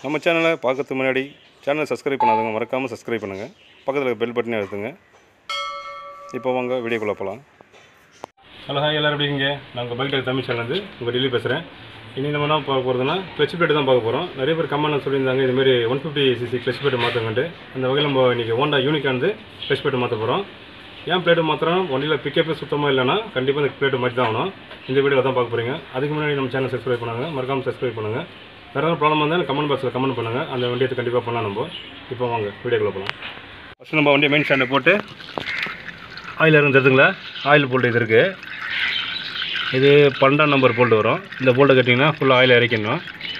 நம்ம சேனலை பார்க்கறதுக்கு முன்னாடி சேனலை சப்ஸ்கிரைப் பண்ணாதவங்க மறக்காமல் சப்ஸ்கிரைப் பண்ணுங்கள் பக்கத்தில் பெல் பட்டனை அழுத்துங்க இப்போ வாங்க வீடியோக்குள்ளே போகலாம் ஹலோ ஹாய் எல்லோரும் எப்படி இருக்கீங்க நான் உங்கள் பைக் டைப் தமிழ் சேனல் உங்கள் டெல்லி பேசுகிறேன் இனி நம்ம என்ன பார்க்க போகிறதுனா கிளச் பிளேட் தான் பார்க்க போகிறோம் நிறைய பேர் கமெண்ட் சொல்லியிருந்தாங்க இதுமாரி one fifty CC clutch plate மாற்றுங்கன்ட்டு அந்த வகையில் நம்ம இன்றைக்கி ஹோண்டா யூனிக்கானது கிளச் பிளேட் மாற்ற போகிறோம் ஏன் பிளேட்டு மாத்திரம் வண்டியில் பிக்கப்பே சுத்தமாக இல்லைன்னா கண்டிப்பாக இந்த பிளேட்டு மாற்றி தான் ஆகணும் இந்த வீடியோவில் தான் பார்க்க போகிறீங்க அதுக்கு முன்னாடி நம்ம சேனல் சப்ஸ்கிரைப் பண்ணுங்க மறக்காமல் சப்ஸ்கிரைப் பண்ணுங்கள் வேறு ஏதாவது ப்ராப்ளம் வந்தால் கமெண்ட் பாக்ஸில் கமெண்ட் பண்ணுங்கள் அந்த வண்டியை கண்டிப்பாக பண்ணலாம் நம்ம இப்போ வாங்க வீடியோக்குள்ளே போகலாம் ஃபஸ்ட்டு நம்ம வண்டியை மெயின் ஸ்டாண்டை போட்டு ஆயில் இருந்து தெரிஞ்சுங்களா ஆயில் போல்ட் இது இருக்குது இது பன்னெண்டாம் நம்பர் போல்ட் வரும் இந்த போல்ட்டை கட்டிங்கன்னா ஃபுல்லாக ஆயில் இறக்கணும்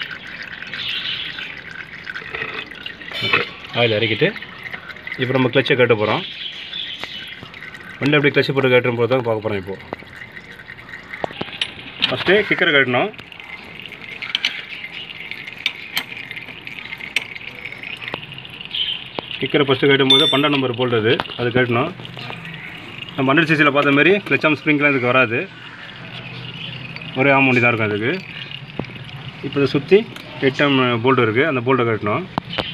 ஓகே ஆயில் இறக்கிட்டு இப்போ நம்ம கிளச்சை கட்ட போகிறோம் வண்டி அப்படி கிளச்சு போட்டு கட்டும் போது தான் பார்க்க போகிறோம் இப்போது ஃபஸ்ட்டு கிக்கரை கட்டணும் கிக்கரை ஃபஸ்ட்டு கட்டும்போது பன்னெண்டாம் நம்பர் போல்ட் அது அது கட்டணும் நம்ம ஹண்ட்ரட் சிசியில் பார்த்த மாதிரி கிளச்சாம் ஸ்ப்ரிங்க்லாம் இதுக்கு வராது ஒரே ஆமௌண்டி தான் இருக்கும் அதுக்கு இப்போ இதை சுற்றி எட்டாம் போல்ட் இருக்குது அந்த போல்ட்டை கட்டணும்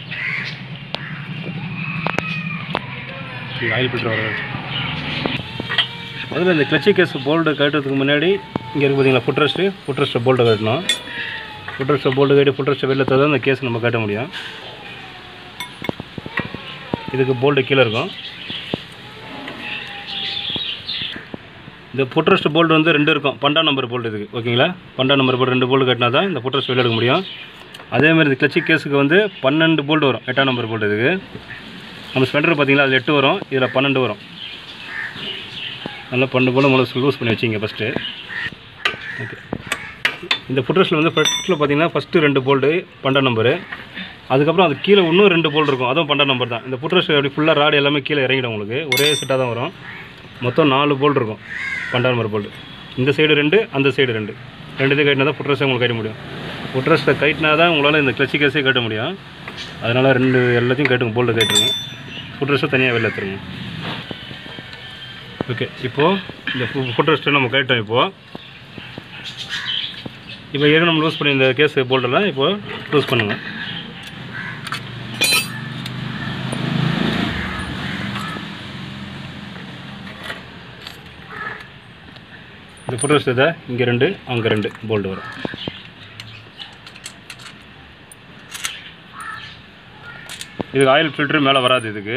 ஆயில் ஃபில்டர் வர முதல்ல இந்த கிளச்சி கேஸ் போல்ட்டு கட்டுறதுக்கு முன்னாடி இங்கே இருக்கு பார்த்தீங்களா ஃபுட்ரஸ்ட்டு ஃபுட்ரஸ்ட்டை போல்ட்டை கட்டணும் ஃபுட்ரஸ்ட்டை போல்ட்டு கட்டி ஃபுட்ரஸ்ட்டை வெளில தான் அந்த கேஸ் நம்ம கட்ட முடியும் இதுக்கு போல்ட்டு கீழே இருக்கும் இந்த புட்ரஸ்ட் போல்ட் வந்து ரெண்டு இருக்கும் பன்னெண்டாம் நம்பர் போல்ட் இதுக்கு ஓகேங்களா பன்னெண்டாம் நம்பர் போல்ட் ரெண்டு போல்ட் கட்டினா தான் இந்த புட்ரஸ்ட் வெளில எடுக்க முடியும் அதேமாதிரி இந்த கிளச்சி கேஸுக்கு வந்து பன்னெண்டு போல்ட் வரும் எட்டாம் நம்பர் போல்ட் இதுக்கு நம்ம ஸ்பெண்டர் பார்த்தீங்களா அதில் எட்டு வரும் இதில் பன்னெண்டு வரும் நல்லா பன்னெண்டு போல் முதல்ல லூஸ் பண்ணி வச்சிங்க ஃபஸ்ட்டு ஓகே இந்த ஃபுட்ரஸில் வந்து ஃபஸ்ட்டில் பார்த்தீங்கன்னா ஃபஸ்ட்டு ரெண்டு போல்டு பன்னெண்டு நம்பரு அதுக்கப்புறம் அது கீழே இன்னும் ரெண்டு போல்டு இருக்கும் அதுவும் பன்னெண்டு நம்பர் தான் இந்த ஃபுட்ரஸ் அப்படி ஃபுல்லாக ராடு எல்லாமே கீழே இறங்கிடும் உங்களுக்கு ஒரே செட்டாக தான் வரும் மொத்தம் நாலு போல்டு இருக்கும் பன்னெண்டு நம்பர் போல்டு இந்த சைடு ரெண்டு அந்த சைடு ரெண்டு ரெண்டு இது கட்டினா தான் ஃபுட்ரஸை உங்களுக்கு கட்ட முடியும் ஃபுட்ரஸை கட்டினா தான் உங்களால் இந்த கிளச்சி கேஸே கட்ட முடியும் அதனால் ரெண்டு எல்லாத்தையும் கட்டுங்க போல்டு கட்டுருங்க ஃபுட்ரஸை தனியாக வெளில எடுத்துருங்க ஓகே இப்போது இந்த ஃபுட்ரஸ்ட்டை நம்ம கட்டோம் இப்போது இப்போ ஏற்கனவே நம்ம லூஸ் பண்ணி இந்த கேஸ் போல்டெல்லாம் இப்போது லூஸ் பண்ணுங்கள் இந்த ஃபுட்ரஸ் இதை இங்கே ரெண்டு அங்கே ரெண்டு போல்டு வரும் இதுக்கு ஆயில் ஃபில்ட்ரு மேலே வராது இதுக்கு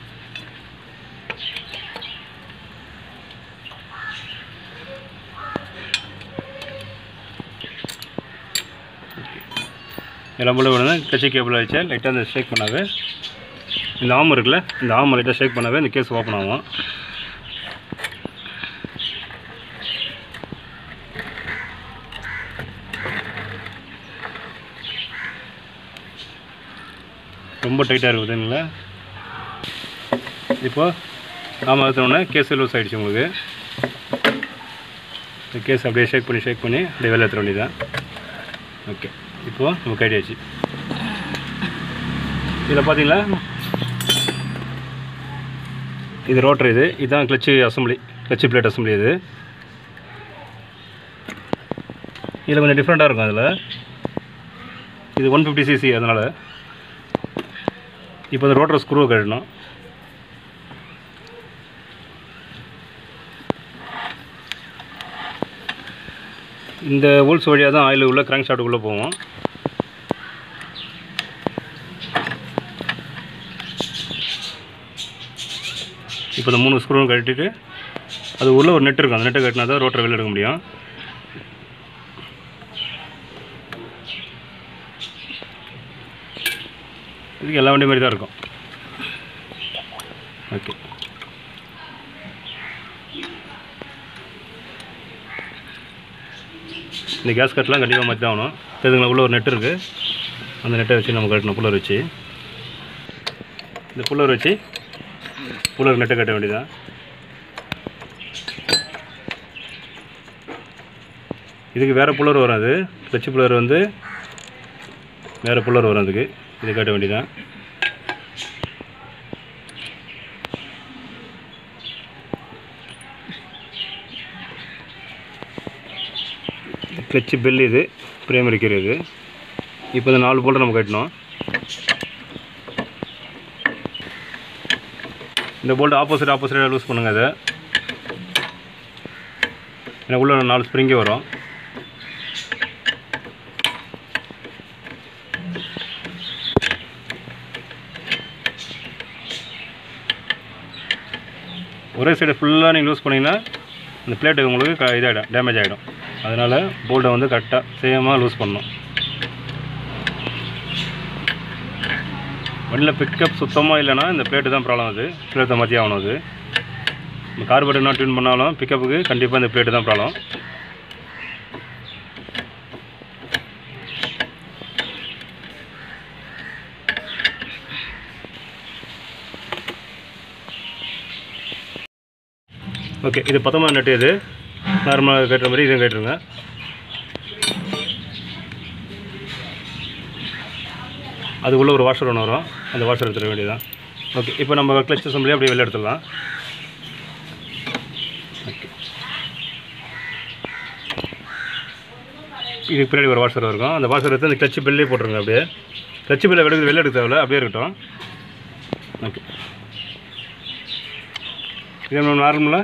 எல்லாம் போல விடணும் கட்சி கேபிள் வச்சா லைட்டாக அந்த ஷேக் பண்ணாவே இந்த ஆம் இருக்குல்ல இந்த ஆம் லைட்டாக ஷேக் பண்ணாவே இந்த கேஸ் ஓப்பன் ஆகும் ரொம்ப டைட்டாக இருக்குதுங்களா இப்போ நாம அழுத்தினோடனே கேஸ் லூஸ் ஆகிடுச்சு உங்களுக்கு இந்த கேஸ் அப்படியே ஷேக் பண்ணி ஷேக் பண்ணி அப்படியே வெளில எடுத்துட வேண்டியதான் ஓகே இப்போது நம்ம கைடியாச்சு இதில் பார்த்தீங்களா இது ரோட்டர் இது இதுதான் clutch assembly clutch plate assembly இது இதில் கொஞ்சம் டிஃப்ரெண்ட்டாக இருக்கும் அதில் இது ஒன் ஃபிஃப்டி சிசி அதனால் இப்போ இந்த ரோட்டர் ஸ்க்ரூவை கட்டணும் இந்த ஹோல்ஸ் வழியாக தான் ஆயில் உள்ள கிராங்க் ஷாட்டுக்குள்ளே போவோம் இப்போ இந்த மூணு ஸ்க்ரூவும் கட்டிட்டு அது உள்ள ஒரு நெட் இருக்கும் அந்த நெட்டை கட்டினா தான் ரோட்டரை வெளில எடுக்க முடியும் இதுக்கு எல்லா வண்டி மாதிரி தான் இருக்கும் ஓகே இந்த கேஸ் கட்டெலாம் கண்டிப்பாக மாற்றி தான் ஆகணும் தெரிஞ்சுங்களா உள்ள ஒரு நெட் இருக்குது அந்த நெட்டை வச்சு நம்ம கட்டணும் புல்லர் வச்சு இந்த புல்லர் வச்சு புல்லர் நெட்டை கட்ட வேண்டியதான் இதுக்கு வேறு புல்லர் வரும் அது கிளச்சு புல்லர் வந்து வேறு புல்லர் வரும் அதுக்கு இது கட்ட வேண்டியதான் கிளச்சு பெல் இது பிரைமரி கீர் இது இப்போ இந்த நாலு போல்ட்டு நம்ம கட்டணும் இந்த போல்ட் ஆப்போசிட் ஆப்போசிட்டாக லூஸ் பண்ணுங்க அதை எனக்கு உள்ள நாலு ஸ்ப்ரிங்கே வரும் ஒரே சைடு ஃபுல்லாக நீங்கள் லூஸ் பண்ணிங்கன்னா இந்த பிளேட்டு உங்களுக்கு க இதாகிடும் டேமேஜ் ஆகிடும் அதனால் போல்ட்டை வந்து கரெக்டாக சேமாக லூஸ் பண்ணணும் வண்டியில் பிக்கப் சுத்தமாக இல்லைன்னா இந்த பிளேட்டு தான் ப்ராப்ளம் அது பிளேட்டை மாற்றி ஆகணும் அது நம்ம கார்பரேட் என்ன டியூன் பண்ணாலும் பிக்கப்புக்கு கண்டிப்பாக இந்த பிளேட்டு தான் ப்ராப்ளம் ஓகே இது பத்தொம்பது நட்டு இது நார்மலாக கட்டுற மாதிரி இதையும் கட்டுருங்க அதுக்குள்ளே ஒரு வாஷர் ஒன்று வரும் அந்த வாஷர் எடுத்துட வேண்டியதான் ஓகே இப்போ நம்ம கிளச் அசம்பிளி அப்படியே வெளில எடுத்துடலாம் ஓகே இதுக்கு பின்னாடி ஒரு வாஷர் இருக்கும் அந்த வாஷர் எடுத்து அந்த கிளச் பெல்லே போட்டுருங்க அப்படியே கிளச் பெல்லை வெளியே வெளில எடுக்க தேவையில்ல அப்படியே இருக்கட்டும் ஓகே இது நம்ம நார்மலாக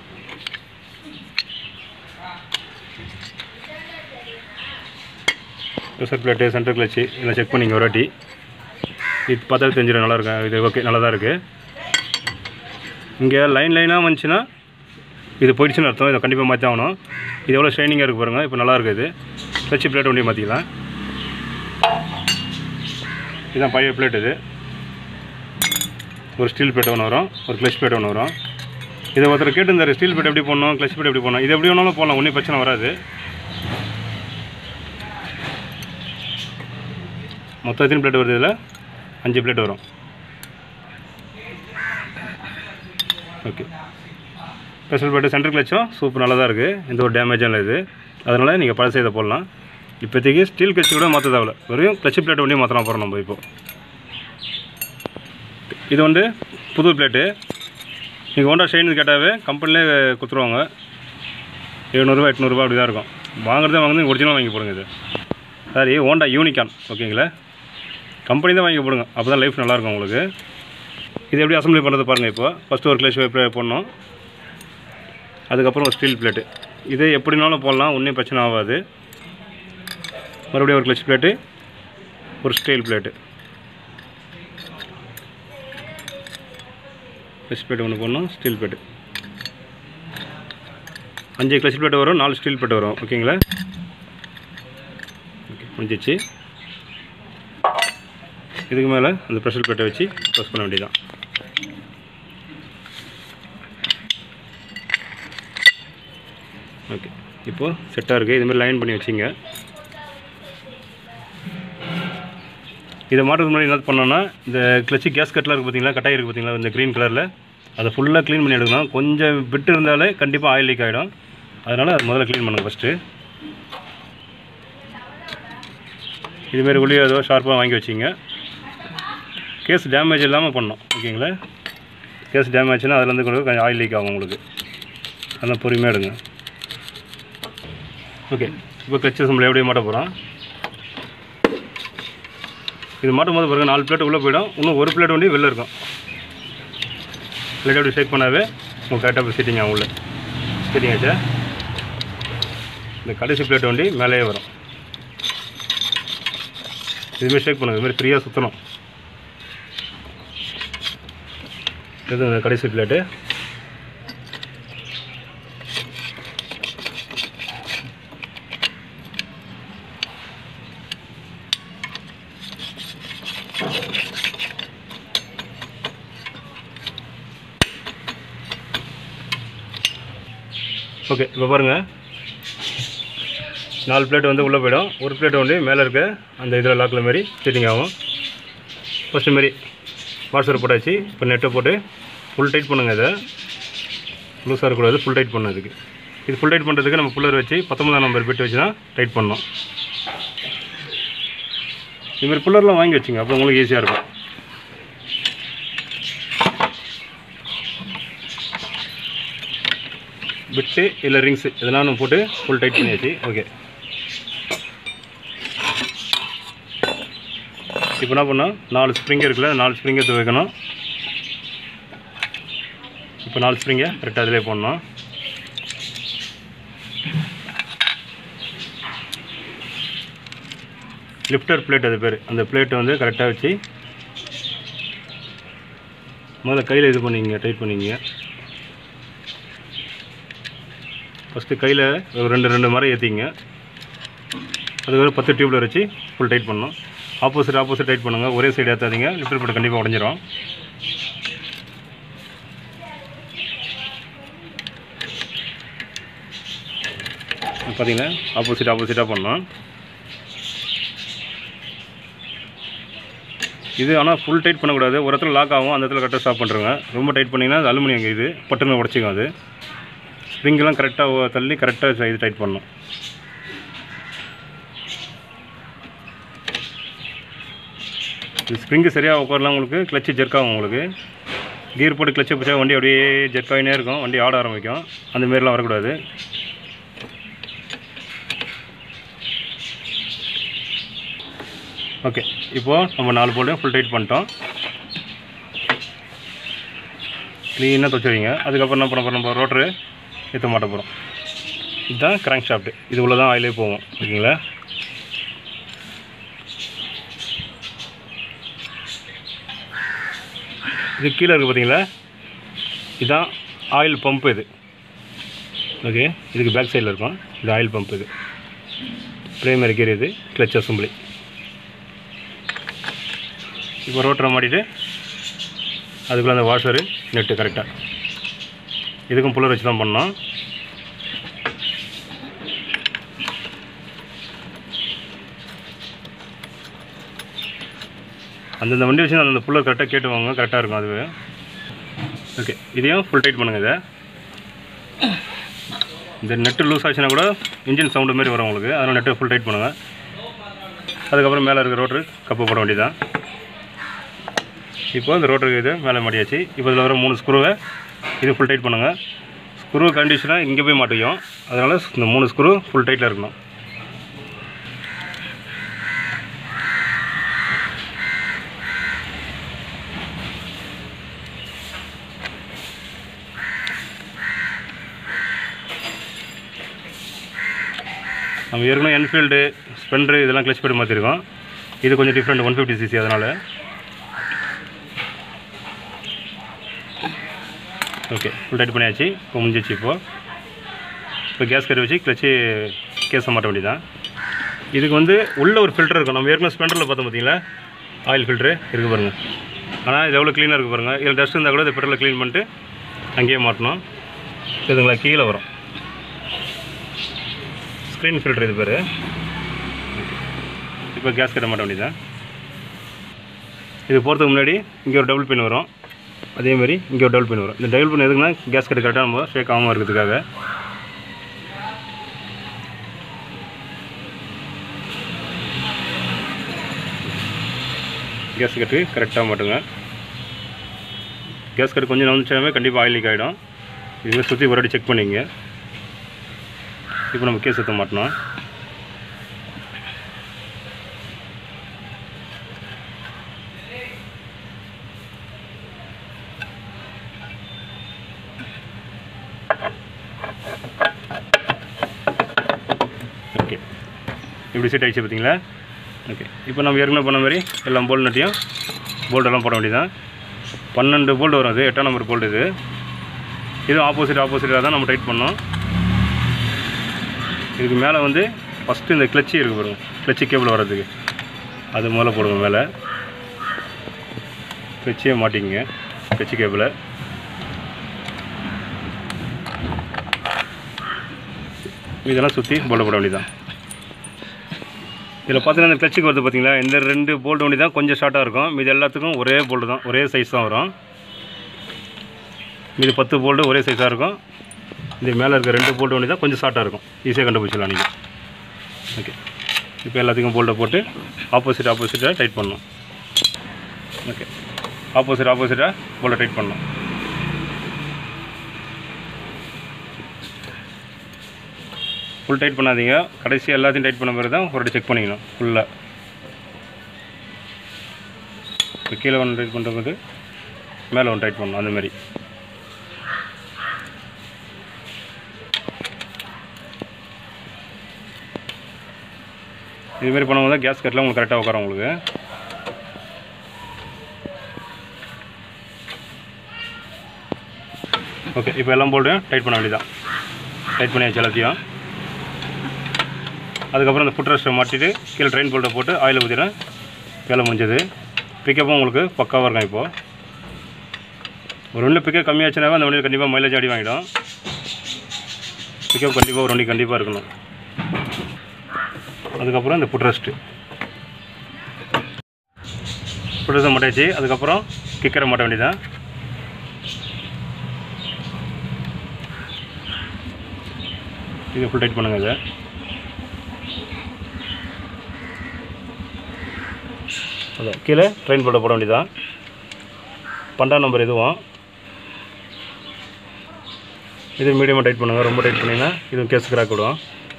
ப்ரெஷர் பிளேட்டு சென்டர் கிளச்சு இதெல்லாம் செக் பண்ணிங்க ஒரு வாட்டி இது பார்த்தாலே தெரிஞ்சிடும் நல்லா இருக்கா இது ஓகே நல்லா தான் இருக்குது இங்கே லைன் லைனாக வந்துச்சுன்னா இது போயிடுச்சுன்னு அர்த்தம் இதை கண்டிப்பாக மாற்றி ஆகணும் இது எவ்வளோ ஷைனிங்காக இருக்குது பாருங்கள் இப்போ நல்லா இருக்குது கிளச்சு பிளேட் ஒன்றையும் மாற்றிக்கலாம் இதுதான் பழைய பிளேட் இது ஒரு ஸ்டீல் பிளேட் ஒன்று வரும் ஒரு கிளச் பிளேட் ஒன்று வரும் இதை ஒருத்தர் கேட்டிருந்தாரு ஸ்டீல் பிளேட் எப்படி போடணும் கிளச் பிளேட் எப்படி போடணும் இது எப்படி வேணாலும் போடலாம் ஒன்றும் பிரச்சனை வராது மொத்தம் எத்தனை பிளேட் வருது இதில் அஞ்சு பிளேட் வரும் ஓகே ஸ்பெஷல் பிளேட்டு சென்டர் கிளச்சும் சூப்பர் நல்லா தான் இருக்குது எந்த ஒரு டேமேஜும் இல்லை இது அதனால் நீங்கள் பழசை இதை போடலாம் இப்போதைக்கு ஸ்டீல் கிளச்சு கூட மாற்ற தேவையில்ல வெறும் கிளச்சு பிளேட் ஒன்றே மாற்றலாம் போகிறோம் நம்ம இப்போ இது வந்து புது பிளேட்டு நீங்கள் ஹோண்டா ஷைன் கேட்டாவே கம்பெனிலே கொடுத்துருவாங்க எழுநூறுபா எட்நூறுபா அப்படி தான் இருக்கும் வாங்குறதே வாங்குறது ஒரிஜினல் வாங்கி போடுங்க இது சாரி ஹோண்டா யூனிகான் ஓகேங்களா கம்பெனி தான் வாங்கி போடுங்க அப்போ தான் லைஃப் நல்லாயிருக்கும் உங்களுக்கு இது எப்படி அசம்பிளி பண்ணுறது பாருங்கள் இப்போ ஃபஸ்ட்டு ஒரு கிளச் போடணும் அதுக்கப்புறம் ஒரு ஸ்டீல் பிளேட்டு இது எப்படினாலும் போடலாம் ஒன்றும் பிரச்சனை ஆகாது மறுபடியும் ஒரு கிளச் பிளேட்டு ஒரு ஸ்டீல் பிளேட்டு கிளச் பிளேட் ஒன்று போடணும் ஸ்டீல் பிளேட்டு அஞ்சு கிளச் பிளேட் வரும் நாலு ஸ்டீல் பிளேட் வரும் ஓகேங்களா ஓகே முடிஞ்சிச்சு இதுக்கு மேலே அந்த ப்ரெஷர் பிளேட்டை வச்சு ப்ரெஸ் பண்ண வேண்டியதான் ஓகே இப்போது செட்டாக இருக்குது இதுமாதிரி லைன் பண்ணி வச்சிங்க இதை மாட்டுறதுக்கு முன்னாடி என்ன பண்ணோன்னா இந்த கிளச்சு கேஸ் கட்லாம் இருக்குது பார்த்தீங்களா கட்டாய் இருக்குது பார்த்தீங்களா இந்த க்ரீன் கலரில் அதை ஃபுல்லாக க்ளீன் பண்ணி எடுக்கணும் கொஞ்சம் விட்டு இருந்தாலே கண்டிப்பாக ஆயில் லீக் ஆகிடும் அதனால் அது முதல்ல க்ளீன் பண்ணுங்க ஃபஸ்ட்டு இதுமாரி உள்ளே ஏதோ ஷார்ப்பாக வாங்கி வச்சிங்க கேஸ் டேமேஜ் இல்லாமல் பண்ணணும் ஓகேங்களா கேஸ் டேமேஜ்னா அதுலேருந்து கூட கொஞ்சம் ஆயில் லீக் ஆகும் உங்களுக்கு அதெல்லாம் பொறுமையாக எடுங்க ஓகே இப்போ கிளச் அசம்பிளி எப்படியே மாட்ட போகிறோம் இது மாட்டும் போது பாருங்கள் நாலு பிளேட் உள்ளே போயிடும் இன்னும் ஒரு பிளேட் வண்டி வெளில இருக்கும் பிளேட் அப்படி ஷேக் பண்ணாவே உங்களுக்கு கரெக்டாக சீட்டிங் ஆகும் உள்ள சீட்டிங் ஆச்சா இந்த கடைசி பிளேட் வண்டி மேலேயே வரும் இதுமாரி ஷேக் பண்ணுங்க இதுமாரி ஃப்ரீயாக சுற்றணும் இது இந்த கடைசி பிளேட்டு ஓகே இப்போ பாருங்கள் நாலு பிளேட் வந்து உள்ளே போயிடும் ஒரு பிளேட் வந்து மேலே இருக்க அந்த இதில் லாக்கில் மாரி ஃபிட்டிங் ஆகும் ஃபஸ்ட்டு மாரி வாட்ஸர் போட்டாச்சு இப்போ நெட்டை போட்டு ஃபுல் டைட் பண்ணுங்க இதை லூஸாக இருக்கக்கூடாது ஃபுல் டைட் பண்ணணும் இதுக்கு இது ஃபுல் டைட் பண்ணுறதுக்கு நம்ம புல்லர் வச்சு பத்தொன்பதாம் நம்பர் பிட் வச்சு தான் டைட் பண்ணணும் இதுமாரி புல்லர்லாம் வாங்கி வச்சுங்க அப்போ உங்களுக்கு ஈஸியாக இருக்கும் பிட்டு இல்லை ரிங்ஸு இதெல்லாம் நம்ம போட்டு ஃபுல் டைட் பண்ணியாச்சு ஓகே இப்போ என்ன பண்ணோம் நாலு ஸ்ப்ரிங் இருக்குல்ல நாலு ஸ்ப்ரிங் எடுத்து வைக்கணும் இப்போ நாலு ஸ்ப்ரிங்கை கரெக்டாக அதிலே போடணும் லிஃப்டர் பிளேட் அது பேர் அந்த பிளேட்டை வந்து கரெக்டாக வச்சு முதல்ல கையில் இது பண்ணிங்க டைட் பண்ணிங்க ஃபஸ்ட்டு கையில் ஒரு ரெண்டு ரெண்டு மரம் ஏற்றிங்க அதுக்கப்புறம் பத்து டியூப்பில் வச்சு ஃபுல் டைட் பண்ணணும் ஆப்போசிட் ஆப்போசிட் டைட் பண்ணுங்கள் ஒரே சைடு ஏற்றாதீங்க லிஃப்டர் பிளேட் கண்டிப்பாக உடஞ்சிரும் பார்த்தீங்கன்னா ஆப்போசிட் ஆப்போசிட்டாக பண்ணோம் இது ஆனால் ஃபுல் டைட் பண்ணக்கூடாது ஒரு இடத்துல லாக் ஆகும் அந்த இடத்துல கரெக்டாக ஸ்டாப் பண்ணுறங்க ரொம்ப டைட் பண்ணிங்கன்னா அது அலுமினியம் இது பட்டுன்னு உடச்சிக்கும் அது ஸ்ப்ரிங்கெல்லாம் கரெக்டாக தள்ளி கரெக்டாக இது டைட் பண்ணணும் இது ஸ்ப்ரிங்கு சரியாக உட்காரலாம் உங்களுக்கு கிளச்சு ஜெர்க் ஆகும் உங்களுக்கு கீர் போட்டு கிளச்சை பிடிச்சா வண்டி அப்படியே ஜெர்க் ஆகினே இருக்கும் வண்டி ஆட ஆரம்பிக்கும் அந்த மாரிலாம் வரக்கூடாது ஓகே இப்போது நம்ம நாலு போல்ட்டையும் ஃபுல் டைட் பண்ணிட்டோம் க்ளீனாக துவச்சி வைங்க அதுக்கப்புறம் என்ன பண்ண போகிறோம் நம்ம ரோட்டரு ஏற்ற மாட்ட போகிறோம் இதுதான் கிராங்க் ஷாஃப்ட்டு இது உள்ள தான் ஆயிலே போகும் ஓகேங்களா இது கீழே இருக்குது பார்த்தீங்களா இதுதான் ஆயில் பம்ப் இது ஓகே இதுக்கு பேக் சைடில் இருக்கும் இது ஆயில் பம்ப் இது பிரைமரி கீர் இது கிளச் அசம்பிளி இப்போ ரோட்டரை மாட்டிட்டு அதுக்குள்ளே அந்த வாஷரு நெட்டு கரெக்டாக இதுக்கும் புல்லர் வச்சு தான் பண்ணோம் அந்தந்த வண்டி வச்சு அந்தந்த புல்லர் கரெக்டாக கேட்டுவாங்க கரெக்டாக இருக்கும் அதுவே ஓகே இதையும் ஃபுல் டைட் பண்ணுங்க இதை இந்த நெட்டு லூஸ் ஆச்சுன்னா கூட இன்ஜின் சவுண்டு மாதிரி வரும் உங்களுக்கு அதனால் நெட்டை ஃபுல் டைட் பண்ணுங்கள் அதுக்கப்புறம் மேலே இருக்க ரோட்ரு கப்பு போட வேண்டியதான் இப்போ இந்த ரோட்டருக்கு இது மேலே மாட்டியாச்சு இப்போ இதில் வர மூணு ஸ்க்ரூவை இது ஃபுல் டைட் பண்ணுங்கள் ஸ்க்ரூ கண்டிஷனாக இங்கே போய் மாட்டிக்கும் அதனால் இந்த மூணு ஸ்க்ரூ ஃபுல் டைட்டில் இருக்கணும் நம்ம ஏற்கனவே என்ஃபீல்டு ஸ்பெண்டரு இதெல்லாம் கிளச் பேட் மாற்றிருக்கோம் இது கொஞ்சம் டிஃப்ரெண்ட் ஒன் ஃபிஃப்டி சிசி அதனால் ஓகே ஃபுல் டைட் பண்ணியாச்சு இப்போ முடிஞ்சிச்சு இப்போது இப்போ கேஸ் கறி வச்சு கிளச்சு கேஸை மாட்ட வேண்டியதான் இதுக்கு வந்து உள்ள ஒரு ஃபில்டர் இருக்கும் நம்ம ஏற்கனவே ஸ்பெண்டரில் பார்த்தோம் பார்த்தீங்களா ஆயில் ஃபில்ட்ரு இருக்குது பாருங்கள் ஆனால் இது எவ்வளோ க்ளீனாக இருக்குது பாருங்கள் இதில் டஸ்ட் இருந்தால் கூட இந்த பெட்ரோலில் க்ளீன் பண்ணிட்டு அங்கேயே மாட்டணும் இதுங்களா கீழே வரும் ஸ்க்ரீன் ஃபில்டர் இது பேர் இப்போ கேஸ் கட்ட மாட்ட வேண்டியதான் இது போகிறதுக்கு முன்னாடி இங்கே ஒரு டபுள் பின் வரும் அதே மாதிரி இங்கே ஒரு டபுள் பின் வரும் இந்த டபுள் பின் எதுக்குன்னா கேஸ் கட்டு கரெக்டாக நம்ம ஷேக் ஆகாமல் இருக்கிறதுக்காக கேஸ் கட்டு கரெக்டாக மாட்டுங்க கேஸ் கட்டு கொஞ்சம் நம்பிச்சாலுமே கண்டிப்பாக ஆயில் லீக் ஆகிடும் இதுமாதிரி சுற்றி ஒரு வாட்டி செக் பண்ணிங்க இப்போ நம்ம கேஸ் சுற்ற மாட்டோம் ஓகே இப்படி செட் ஆகிடுச்சு பார்த்தீங்களா ஓகே இப்போ நம்ம ஏற்கனவே பண்ண மாதிரி எல்லாம் போல்ட் நட்டியும் போல்டெல்லாம் போட வேண்டியதான் பன்னெண்டு போல்ட் வரும் அது எட்டாம் நம்பர் போல்ட் இது இது ஆப்போசிட் ஆப்போசிட்டாக தான் நம்ம டைட் பண்ணோம் இதுக்கு மேலே வந்து ஃபஸ்ட்டு இந்த கிளச்சி இருக்குது பாருங்க கிளச்சி கேபிள் வர்றதுக்கு அது முதல்ல போடுங்க மேலே கிளச்சியை மாட்டிங்க கிளச்சி கேபிளை இதெல்லாம் சுற்றி போல்ட் போட வேண்டியதான் இதில் பார்த்தீங்கன்னா இந்த கிளச்சுக்கு வருது பார்த்தீங்களா இந்த ரெண்டு போல்ட் ஒண்டி தான் கொஞ்சம் ஷார்ட்டாக இருக்கும் மீது எல்லாத்துக்கும் ஒரே போல்டு தான் ஒரே சைஸ் தான் வரும் மீது பத்து போல்டு ஒரே சைஸாக இருக்கும் இந்த மேலே இருக்க ரெண்டு போல்ட் ஒண்டி தான் கொஞ்சம் ஷார்ட்டாக இருக்கும் ஈஸியாக கண்டுபிடிச்சிடலாம் நீங்கள் ஓகே இப்போ எல்லாத்துக்கும் போல்ட்டை போட்டு ஆப்போசிட் ஆப்போசிட்டாக டைட் பண்ணணும் ஓகே ஆப்போசிட் ஆப்போசிட்டாக போல்ட்டை டைட் பண்ணணும் ஃபுல் டைட் பண்ணாதீங்க கடைசி எல்லாத்தையும் டைட் பண்ண பிறகு தான் ஒரு செக் பண்ணிக்கணும் ஃபுல்லாக இப்போ கீழே ஒன்று டைட் பண்ணுறது மேலே ஒன்று டைட் பண்ணணும் அந்த மாதிரி இதுமாரி பண்ணும்போது தான் கேஸ் கட்டில் உங்களுக்கு கரெக்டாக உட்காரும் உங்களுக்கு ஓகே இப்போ எல்லாம் போல்ட்டையும் டைட் பண்ண வேண்டியதான் டைட் பண்ணியாச்சு எல்லாத்தையும் அதுக்கப்புறம் இந்த ஃபுட் ரெஸ்ட்டை மாட்டிட்டு கீழே ட்ரெயின் போல்ட்டை போட்டு ஆயில் ஊற்றினா வேலை முடிஞ்சது பிக்கப்பும் உங்களுக்கு பக்காவாக இருக்கும் இப்போது ஒரு வண்டியில் பிக்கப் கம்மியாச்சுனாவே அந்த வண்டியில் கண்டிப்பாக மைலேஜ் அடி வாங்கிடும் பிக்கப் கண்டிப்பாக ஒரு வண்டி கண்டிப்பாக இருக்கணும் அதுக்கப்புறம் இந்த ஃபுட் ரெஸ்ட்டு ஃபுட் ரெஸ்ட்டை மாட்டாச்சு அதுக்கப்புறம் கிக்கரை மாட்ட வேண்டியதான் இது ஃபுல் டைட் பண்ணுங்க இதை அதான் கீழே ட்ரெயின் போட போட வேண்டியதான் பன்னெண்டாம் நம்பர் இதுவும் இது மீடியமாக டைட் பண்ணுங்கள் ரொம்ப டைட் பண்ணிங்கன்னா இதுவும் கேஸ் கிராக் விடும்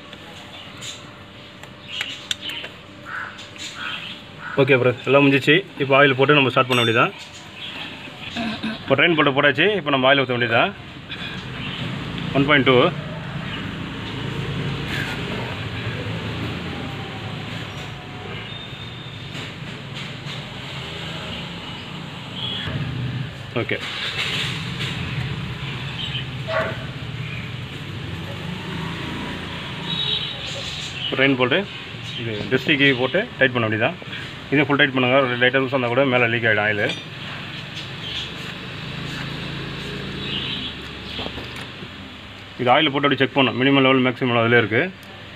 ஓகே ப்ரோ எல்லாம் முடிஞ்சிச்சு இப்போ ஆயில் போட்டு நம்ம ஸ்டார்ட் பண்ண வேண்டியதான் இப்போ ட்ரெயின் போட்டு போட்டாச்சு இப்போ நம்ம ஆயில் ஊற்ற வேண்டியதான் one point two okay drain போட்டு இது டிஸ்ட்ரிக்கு போட்டு டைட் பண்ண வேண்டியதான் இதே ஃபுல் டைட் பண்ணுங்க ஒரு லைட்டாக லூஸ் வந்தால் கூட மேலே லீக் ஆகிடும் ஆயில் இது ஆயில் போட்டு அப்படி செக் பண்ணணும் மினிமம் லெவல் மேக்ஸிமம் அதில் இருக்குது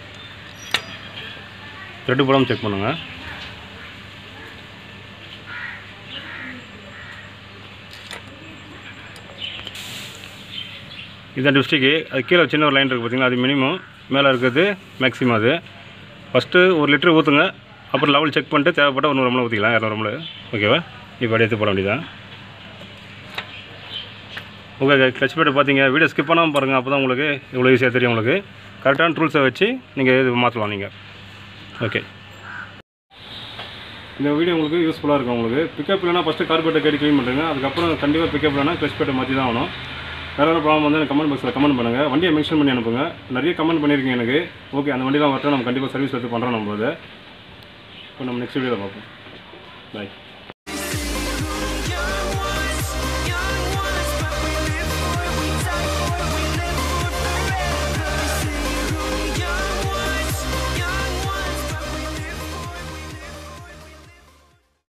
த்ரெட்டு போடாமல் செக் பண்ணுங்கள் இதுதான் டிஸ்ட்ரிக்கு அது கீழே சின்ன ஒரு லைன் இருக்குது பார்த்தீங்களா அது மினிமம் மேலே இருக்கிறது மேக்ஸிமம் அது ஃபஸ்ட்டு ஒரு லிட்டர் ஊற்றுங்க அப்புறம் லெவல் செக் பண்ணிட்டு தேவைப்பட்ட ஒரு நூறு ரூபாய் ஊற்றிக்கலாம் இரநூறு ரூபாய் ஓகேவா இப்போ அப்படியே எடுத்து போட வேண்டியதான் ஓகே கிளச் பேட்டை பார்த்தீங்க வீடியோ ஸ்கிப் பண்ணாமல் பாருங்கள் அப்போ தான் உங்களுக்கு இவ்வளோ ஈஸியாக தெரியும் உங்களுக்கு கரெக்டான டூல்ஸை வச்சு நீங்கள் இது மாற்றலாம் நீங்கள் ஓகே இந்த வீடியோ உங்களுக்கு யூஸ்ஃபுல்லாக இருக்கும் உங்களுக்கு பிக்கப் இல்லைனா ஃபஸ்ட்டு கார்பேட்டை கேட்டு க்ளீன் பண்ணுறேங்க அதுக்கப்புறம் கண்டிப்பாக பிக்கப் இல்லைனா கிளச் பேட்டை மாற்றி தான் ஆகணும் வேறு ஏதாவது ப்ராப்ளம் வந்து எனக்கு கமெண்ட் பாக்ஸில் கமெண்ட் பண்ணுங்கள் வண்டியை மென்ஷன் பண்ணி அனுப்புங்க நிறைய கமெண்ட் பண்ணியிருக்கீங்க எனக்கு ஓகே அந்த வண்டிலாம் வரட்டும் நம்ம கண்டிப்பாக சர்வீஸ் எடுத்து பண்ணுறோம் நம்ம அதை இப்போ நம்ம நெக்ஸ்ட் வீடியோவில் பார்ப்போம் பாய்